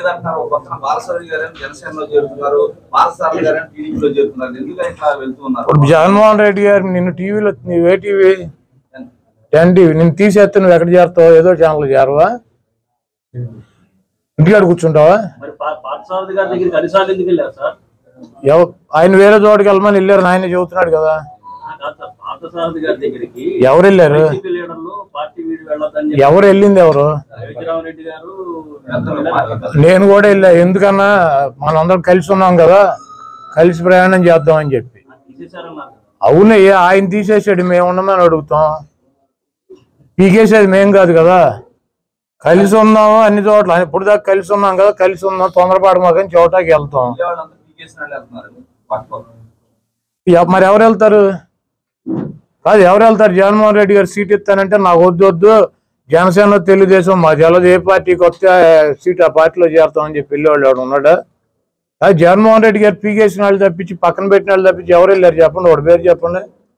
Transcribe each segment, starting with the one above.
లేదంటున్నారు ఒక పక్కన బాలసారి గారు జనసేనలో చేరుతున్నారు బాలసారి గారు టీడీపీలో చేరుతున్నారు ఎందుకని ఇట్లా వెళ్తూ ఉన్నారు ఇప్పుడు జగన్మోహన్ రెడ్డి గారు నిన్ను టీవీలో నువ్వు ఏ టీవీ టెన్ టీవీ నిన్ను తీసేస్తే నువ్వు ఎక్కడ చేరుతావు ఏదో ఛానల్ చేరవా ఇంటికాడ కూర్చుంటావా మరి పా- పార్థసారథి గారి దగ్గరికి అన్నిసార్లు ఎందుకు వెళ్ళారు సార్ ఎవ ఆయన వేరే చోటుకి వెళ్ళమని వెళ్ళారు ఆయన చెబుతున్నాడు కదా ఆ, కాదు సార్ పార్థసారథి గారి దగ్గరికి ఎవరు వెళ్ళారు వైసీపీ లీడర్లు పార్టీ వీడి వెళ్ళొద్దని చెప్పి ఎవరు వెళ్ళింది ఎవరు అయోధ్యరామరెడ్డి గారు నేను కూడా వెళ్ళా ఎందుకన్నా మనందరం కలిసి ఉన్నాం కదా కలిసి ప్రయాణం చేద్దామని చెప్పి తీసేశారన్నారు అవునయ్యా ఆయన తీసేసాడు మేము ఉండమని అడుగుతాం పీకేసేది మేం కాదు కదా కలిసి ఉన్నాము అన్ని చోట్ల ఇప్పుడు దాకా కలిసి ఉన్నాం కదా కలిసి ఉన్నాం తొందరపాటు మాకని చోటాకి వెళ్తాం వాళ్ళంతా పీకేసిన వాళ్ళు వెళ్తున్నారు పక్క పక్క. ఎ- మరి ఎవరు వెళ్తారు కాదు ఎవరు వెళ్తారు జగన్మోహన్ రెడ్డి గారు సీట్ ఇస్తానంటే నాకు వద్దు వద్దు జనసేన తెలుగుదేశం మా జలది ఏ పార్టీకి వస్తే ఆ సీట్ ఆ పార్టీలో చేరుతామని చెప్పి వెళ్ళేవాళ్ళు ఎవడు ఉన్నాడా అది జగన్మోహన్ రెడ్డి గారు పీకేసిన వాళ్ళు తప్పించి పక్కన పెట్టిన వాళ్ళు తప్పించి ఎవరు వెళ్ళారు చెప్పండి ఒకటి పేరు చెప్పండి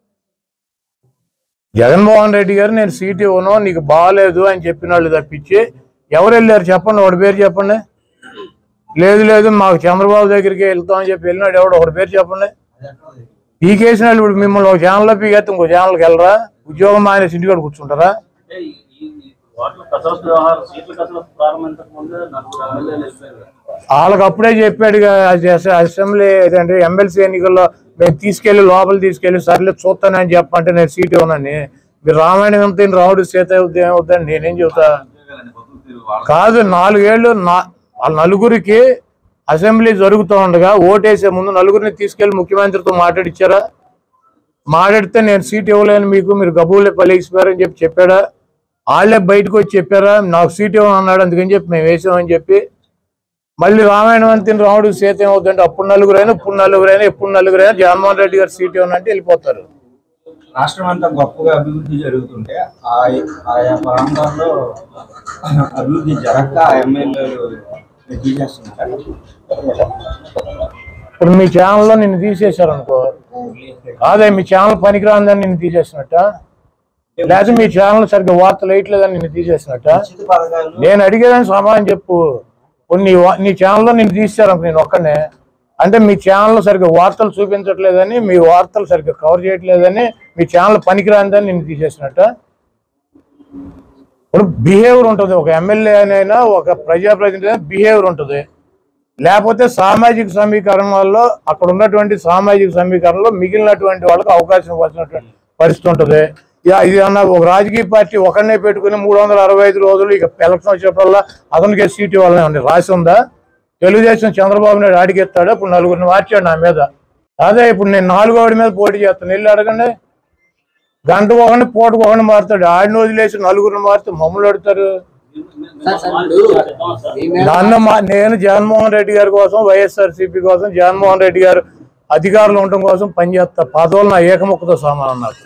జగన్మోహన్ రెడ్డి గారు నేను సీట్ ఇవ్వను నీకు బాగాలేదు అని చెప్పిన వాళ్ళు తప్పించి ఎవరు వెళ్ళారు చెప్పండి ఒకటి పేరు చెప్పండి లేదు లేదు మాకు చంద్రబాబు దగ్గరికి వెళ్తామని చెప్పి వెళ్ళినాడు ఎవడు ఒకటి పేరు చెప్పండి పీకేసిన వాళ్ళు ఇప్పుడు మిమ్మల్ని ఒక ఛానల్లో పీకేస్తే ఇంకో ఛానల్కి వెళ్ళరా ఉద్యోగం మానేసి ఇంటికాడ కూర్చుంటారా అంటే ఈ- ఈ ఈ ఓట్ల కసరత్తు వ్యవహారం సీట్ల కసరత్తు ప్రారంభించక ముందే నలుగురు ఎమ్మెల్యేలు వెళ్ళిపోయారు వాళ్ళకి అప్పుడే చెప్పాడు ఇక అది అస- అసెంబ్లీ అంటే ఎమ్మెల్సీ ఎన్నికల్లో మేము తీసుకెళ్లి లోపల తీసుకెళ్లి సర్లే చూస్తానని చెప్పంటే నేను సీట్ ఇవ్వనని మీరు రామాయణం ఎంత రావుడు సీత అవుద్ది ఏమవుద్దని నేనేం చెబుతా ఉద్యోగాలని బతుకు తీరు వాళ్ళ కాదు నాలుగేళ్లు నా వాళ్ళ నలుగురికి అసెంబ్లీ జరుగుతూ ఉండగా ఓటేసే ముందు నలుగురిని తీసుకెళ్లి ముఖ్యమంత్రితో మాట్లాడిచ్చారా మాట్లాడితే నేను సీట్ ఇవ్వలేను మీకు మీరు గబూలే పలిగిపోయారని చెప్పి చెప్పాడా వాళ్ళే బయటకు వచ్చి చెప్పారా నాకు సీట్ ఇవ్వను అన్నాడు అందుకని చెప్పి మేము వేసామని చెప్పి మళ్ళీ రామాయణం అంతే రాముడు సీత ఏమవుతుందంటే అప్పుడు నలుగురైనా ఇప్పుడు నలుగురైనా ఎప్పుడు నలుగురైనా జగన్మోహన్ రెడ్డి గారు సీట్ ఇవ్వనంటే వెళ్ళిపోతారు రాష్ట్రం అంతా గొప్పగా అభివృద్ధి జరుగుతుంటే ఆ- ఆయా ప్రాంతాల్లో అభివృద్ధి జరగక ఆ ఎమ్మెల్యేలు తీసేస్తున్నారు ఇప్పుడు మీ ఛానల్లో నిన్ను తీసేశారు అనుకో అదే మీ ఛానల్ పనికిరాందని నిన్ను తీసేసినట్ట లేదా మీ ఛానల్ సరిగ్గా వార్తలు వేయట్లేదని నిన్ను తీసేసినట్ట ఉచిత పథకాలు నేను అడిగేదాన్ని సమాధానం చెప్పు ఇప్పుడు నీ వా- నీ ఛానల్లో నేను తీసారు నేను ఒక్కనే అంటే మీ ఛానల్ సరిగ్గా వార్తలు చూపించట్లేదని మీ వార్తలు సరిగ్గా కవర్ చేయట్లేదని మీ ఛానల్ పనికిరాందని నిన్ను తీసేసినట్ట ఇప్పుడు బిహేవియర్ ఉంటుంది ఒక ఎమ్మెల్యే అయినా ఒక ప్రజాప్రతినిధి అయినా బిహేవియర్ ఉంటుంది లేకపోతే సామాజిక సమీకరణలో అక్కడ ఉన్నటువంటి సామాజిక సమీకరణలో మిగిలినటువంటి వాళ్ళకి అవకాశం ఇవ్వాల్సినటువంటి పరిస్థితి ఉంటుంది ఇక ఇది అన్న ఒక రాజకీయ పార్టీ ఒకరినే పెట్టుకుని మూడు వందల అరవై ఐదు రోజులు ఇక ఎలక్షన్ వచ్చేటల్లా అతనికి సీట్ ఇవ్వాలని ఉంది రాసి ఉందా తెలుగుదేశం చంద్రబాబు నాయుడు అడిగెత్తాడు ఇప్పుడు నలుగురిని మార్చాడు నా మీద అదే ఇప్పుడు నేను నాలుగో వాడి మీద పోటీ చేస్తాను వెళ్ళి అడగండి గంట ఒకరిని పూటకు ఒకరిని మారుతాడు ఆడిని వదిలేసి నలుగురిని మారితే మమ్మల్ని అడుగుతారు నన్ను మా నేను జగన్మోహన్ రెడ్డి గారి కోసం వైఎస్ఆర్సీపీ కోసం జగన్మోహన్ రెడ్డి గారు అధికారులు ఉండటం కోసం పనిచేస్తా పదవులు నా ఏకముఖతో సమానం నాకు